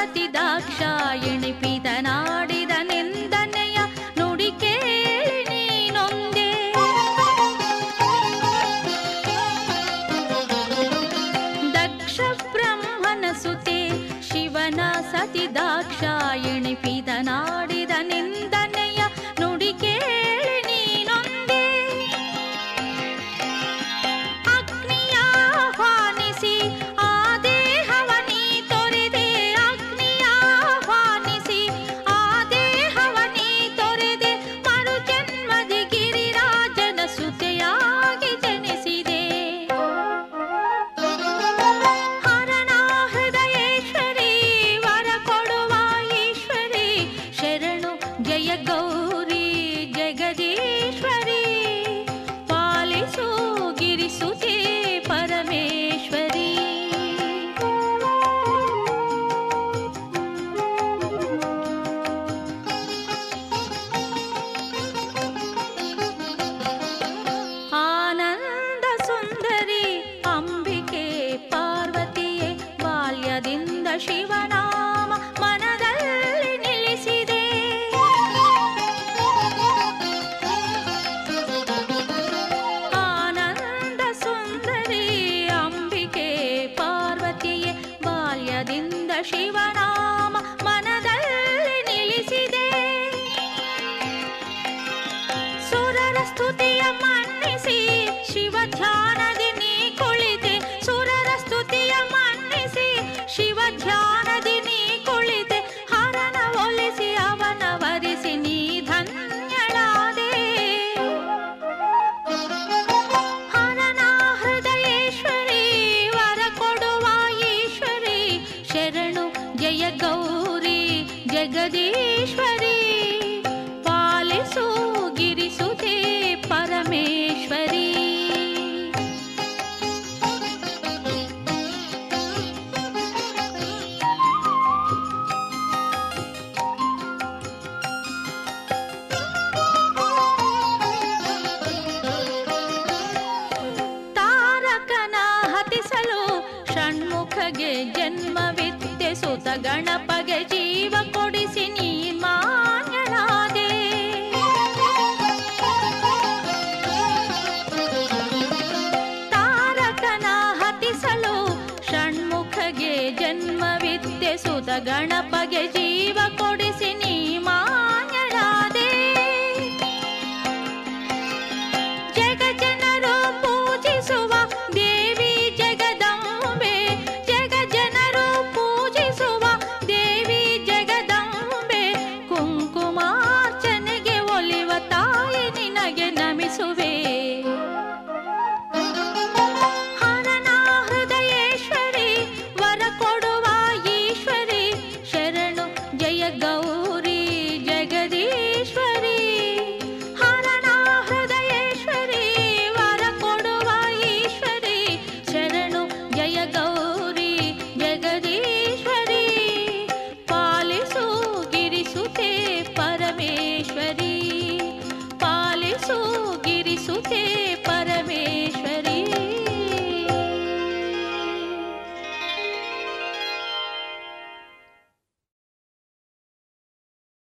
ಸತಿ ದಾಕ್ಷಾಯಣಿ ಪಿತನಾಡಿದ ನಿಂದನೆಯ ನುಡಿ ಕೇಳಿ ನೀನೊಂದೇ ದಕ್ಷ ಬ್ರಹ್ಮನ ಸುತೆ ಶಿವನ ಸತಿ ದಾಕ್ಷಾಯಣಿ ಪಿತನಾಡಿದ ನಿಂದನೆಯ ನುಡಿ ಕೇಳಿ ನೀನೊಂದೇ ಅಗ್ನಿಯಾಹ್ವಾನಿಸಿ ಆ ದೇಹವನಿ ತೊರೆದೆ ಅಗ್ನಿಯಾಹ್ವಾನಿಸಿ ಆ ದೇಹವನಿ ತೊರೆದೆ ಮರು ಜನ್ಮದಿ ಗಿರಿರಾಜನ ಸುತೆಯಾಗಿ ಜನಿಸಿದೆ ಹರಣ ಹೃದಯೇಶ್ವರಿ ವರ ಕೊಡುವ ಈಶ್ವರಿ ಶರಣು ಜಯ ಗೌರಿ ಜಗದೀಶ್ವರಿ ಪಾಲಿಸು ಗಿರಿಸುತೆ ಪರಮೇಶ್ವರಿ ಆನಂದ ಸುಂದರಿ ಅಂಬಿಕೆ ಪಾರ್ವತಿಯೇ ಬಾಲ್ಯದಿಂದ ಶಿವನಾಮ ಮನದಲ್ಲಿ ನಿಲ್ಲಿಸಿದೆ ಆನಂದ ಸುಂದರಿ ಅಂಬಿಕೆ ಪಾರ್ವತಿಯೇ ಬಾಲ್ಯದಿಂದ ಶಿವನಾಮ ಮನದಲ್ಲಿ ನಿಲ್ಲಿಸಿದೆ ಸುರರ ಸ್ತುತಿಯ ಮನ್ನಿಸಿ ಶಿವ ಧ್ಯಾನದಿ ನೀ ಕುಳಿತೆ ಸುರರ ಸ್ತುತಿಯ ಮನ್ನಿಸಿ ಶಿವ ಧ್ಯಾನದಿ ನೀ ಕುಳಿತೆ ಹರನ ಒಲಿಸಿ ಅವನ ವರಿಸಿ ನೀ ಧನ್ಯಳಾದೆ ಹರನ ಹೃದಯೇಶ್ವರಿ ವರ ಕೊಡುವ ಈಶ್ವರಿ ಶರಣು ಜಯ ಗೌರಿ ಜಗದೀಶ್ವರಿ ಪಾಲಿಸು ಗಿರಿಸುತೆ ಪರಮೇಶ್ವರಿ ತಾರಕನ ಹತಿಸಲು ಷಣ್ಮುಖಗೆ ಜನ್ಮವಿದ್ದೆ ಸುತ ಗಣಪಗೆ ಜೀವ ಕೊಡಿಸಿ ನೀ ಮಾನ್ಯನಾದೆ ತಾರಕನ ಹತಿಸಲು ಷಣ್ಮುಖಗೆ ಜನ್ಮವಿದ್ದೆ ಸುತ ಗಣಪಗೆ ಜೀವ